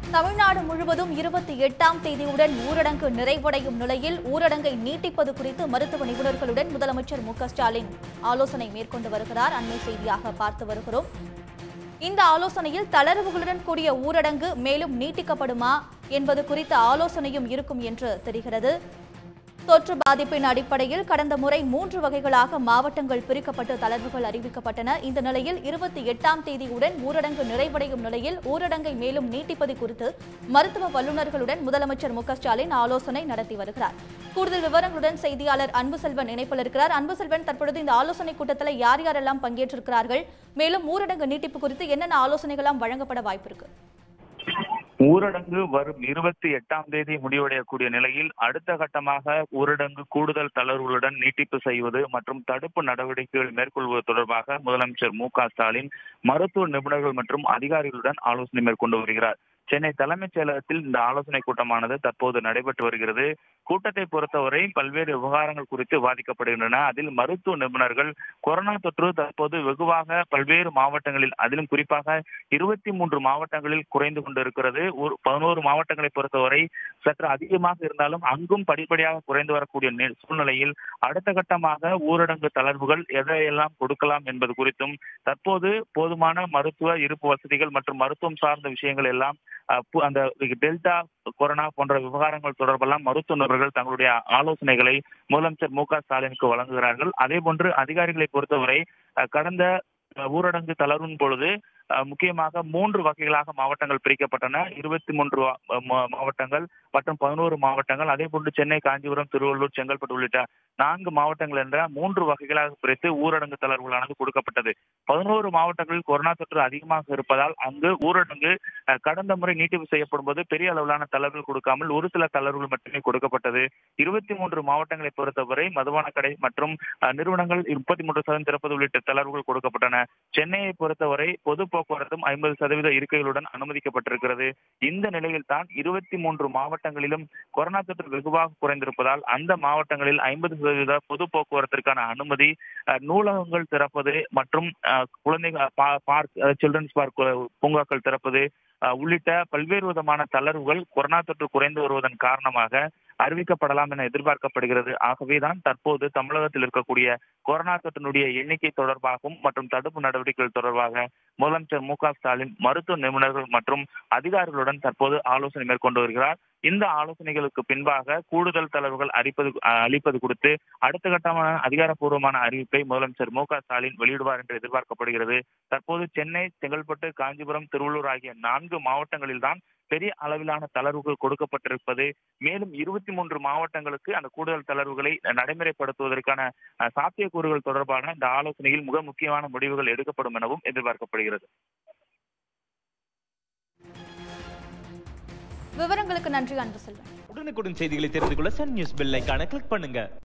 தமிழ்நாடு முழுவதும் இருபத்தி எட்டாம் தேதியுடன் ஊரடங்கு நிறைவடையும் நிலையில் ஊரடங்கை நீட்டிப்பது குறித்து மருத்துவ நிபுணர்களுடன் முதலமைச்சர் மு க ஸ்டாலின் ஆலோசனை மேற்கொண்டு வருகிறார் அண்மை செய்தியாக பார்த்து வருகிறோம் இந்த ஆலோசனையில் தளர்வுகளுடன் கூடிய ஊரடங்கு மேலும் நீட்டிக்கப்படுமா என்பது குறித்த ஆலோசனையும் இருக்கும் என்று தெரிகிறது தொற்று பாதிப்பின் அடிப்படையில் கடந்த முறை மூன்று வகைகளாக மாவட்டங்கள் பிரிக்கப்பட்டு தளர்வுகள் அறிவிக்கப்பட்டன இந்த நிலையில் இருபத்தி எட்டாம் தேதியுடன் ஊரடங்கு நிறைவடையும் நிலையில் ஊரடங்கை மேலும் நீட்டிப்பது குறித்து மருத்துவ வல்லுநர்களுடன் முதலமைச்சர் மு க ஸ்டாலின் ஆலோசனை நடத்தி வருகிறார் கூடுதல் விவரங்களுடன் செய்தியாளர் அன்புசெல்வன் இணைப்பில் இருக்கிறார் அன்புசெல்வன் தற்பொழுது இந்த ஆலோசனை கூட்டத்தில் யார் யாரெல்லாம் பங்கேற்றிருக்கிறார்கள் மேலும் ஊரடங்கு நீட்டிப்பு குறித்து என்னென்ன ஆலோசனைகளாம் வழங்கப்பட வாய்ப்பு இருக்கு ஊரடங்கு வரும் இருபத்தி எட்டாம் தேதி முடிவடையக்கூடிய நிலையில் அடுத்த கட்டமாக ஊரடங்கு கூடுதல் தளர்வுகளுடன் நீட்டிப்பு செய்வது மற்றும் தடுப்பு நடவடிக்கைகள் மேற்கொள்வது தொடர்பாக முதலமைச்சர் மு க ஸ்டாலின் மருத்துவ நிபுணர்கள் மற்றும் அதிகாரிகளுடன் ஆலோசனை மேற்கொண்டு வருகிறார் சென்னை தலைமைச் செயலகத்தில் இந்த ஆலோசனை கூட்டமானது தற்போது நடைபெற்று வருகிறது கூட்டத்தை பொறுத்தவரை பல்வேறு விவகாரங்கள் குறித்து விவாதிக்கப்படுகின்றன அதில் மருத்துவ நிபுணர்கள் கொரோனா தொற்று தற்போது வெகுவாக பல்வேறு மாவட்டங்களில் அதிலும் குறிப்பாக இருபத்தி மூன்று மாவட்டங்களில் குறைந்து கொண்டிருக்கிறது ஒரு பதினோரு மாவட்டங்களை பொறுத்தவரை சற்று அதிகமாக இருந்தாலும் அங்கும் படிப்படியாக குறைந்து வரக்கூடிய நி- சூழ்நிலையில் அடுத்த கட்டமாக ஊரடங்கு தளர்வுகள் எதையெல்லாம் கொடுக்கலாம் என்பது குறித்தும் தற்போது போதுமான மருத்துவ இருப்பு வசதிகள் மற்றும் மருத்துவம் சார்ந்த விஷயங்கள் எல்லாம் அஹ், பு- அந்த டெல்டா கொரோனா போன்ற விவகாரங்கள் தொடர்பெல்லாம் மருத்துவ நிபுணர்கள் தங்களுடைய ஆலோசனைகளை முதலமைச்சர் மு க ஸ்டாலினுக்கு வழங்குகிறார்கள் அதே போன்று அதிகாரிகளை பொறுத்தவரை அஹ், கடந்த அஹ், ஊரடங்கு தளர்வின் பொழுது அஹ், முக்கியமாக மூன்று வகைகளாக மாவட்டங்கள் பிரிக்கப்பட்டன இருபத்தி மூன்று வா- மா- மாவட்டங்கள் மற்றும் பதினோரு மாவட்டங்கள் அதே போன்று சென்னை காஞ்சிபுரம் திருவள்ளூர் செங்கல்பட்டு உள்ளிட்ட நான்கு மாவட்டங்கள் என்ற மூன்று வகைகளாக பிரித்து ஊரடங்கு தளர்வுகளானது கொடுக்கப்பட்டது பதினோரு மாவட்டங்களில் கொரோனா தொற்று அதிகமாக இருப்பதால் அங்கு ஊரடங்கு அஹ், கடந்த முறை நீட்டிப்பு செய்யப்படும் போது பெரிய அளவிலான தளர்வுகள் கொடுக்காமல் ஒரு சில தளர்வுகள் மட்டுமே கொடுக்கப்பட்டது இருபத்தி மூன்று மாவட்டங்களை பொறுத்தவரை மதுபான கடை மற்றும் அஹ், நிறுவனங்கள் முப்பத்தி மூன்று சதவீதம் திறப்பது உள்ளிட்ட தளர்வுகள் கொடுக்கப்பட்டன சென்னையை பொறுத்தவரை பொது போக்குவரத்தும் ஐம்பது சதவீத இருக்கைகளுடன் அனுமதிக்கப்பட்டிருக்கிறது இந்த நிலையில் தான் இருபத்தி மூன்று மாவட்டங்களிலும் கொரோனா தொற்று வெகுவாக குறைந்திருப்பதால் அந்த மாவட்டங்களில் ஐம்பது சதவீத பொது போக்குவரத்திற்கான அனுமதி அஹ், நூலகங்கள் திறப்பது மற்றும் அஹ், குழந்தைகள் பா- பார்க் சில்ட்ரன்ஸ் பார்க் பூங்காக்கள் திறப்பது அஹ், உள்ளிட்ட பல்வேறு விதமான தளர்வுகள் கொரோனா தொற்று குறைந்து வருவதன் காரணமாக அறிவிக்கப்படலாம் என எதிர்பார்க்கப்படுகிறது ஆகவேதான் தற்போது தமிழகத்தில் இருக்கக்கூடிய கொரோனா தொற்றினுடைய எண்ணிக்கை தொடர்பாகவும் மற்றும் தடுப்பு நடவடிக்கைகள் தொடர்பாக முதலமைச்சர் மு க ஸ்டாலின் மருத்துவ நிபுணர்கள் மற்றும் அதிகாரிகளுடன் தற்போது ஆலோசனை மேற்கொண்டு வருகிறார் இந்த ஆலோசனைகளுக்கு பின்பாக கூடுதல் தளர்வுகள் அளிப்பது அஹ், அளிப்பது குறித்து அடுத்த கட்டமான அதிகாரப்பூர்வமான அறிவிப்பை முதலமைச்சர் மு க ஸ்டாலின் வெளியிடுவார் என்று எதிர்பார்க்கப்படுகிறது தற்போது சென்னை செங்கல்பட்டு காஞ்சிபுரம் திருவள்ளூர் ஆகிய நான்கு மாவட்டங்களில்தான் பெரிய அளவிலான தளர்வுகள் கொடுக்கப்பட்டிருப்பது மேலும் இருபத்தி மூன்று மாவட்டங்களுக்கு அந்த கூடுதல் தளர்வுகளை நடைமுறைப்படுத்துவதற்கான அஹ், சாத்தியக்கூறுகள் தொடர்பான இந்த ஆலோசனையில் மிக முக்கியமான முடிவுகள் எடுக்கப்படும் எனவும் எதிர்பார்க்கப்படுகிறது விவரங்களுக்கு நன்றி அன்புசெல்வன் உடனுக்குடன் செய்திகளை தெரிந்து கொள்ள சன் நியூஸ் பெல் ஐகானை கிளிக் பண்ணுங்க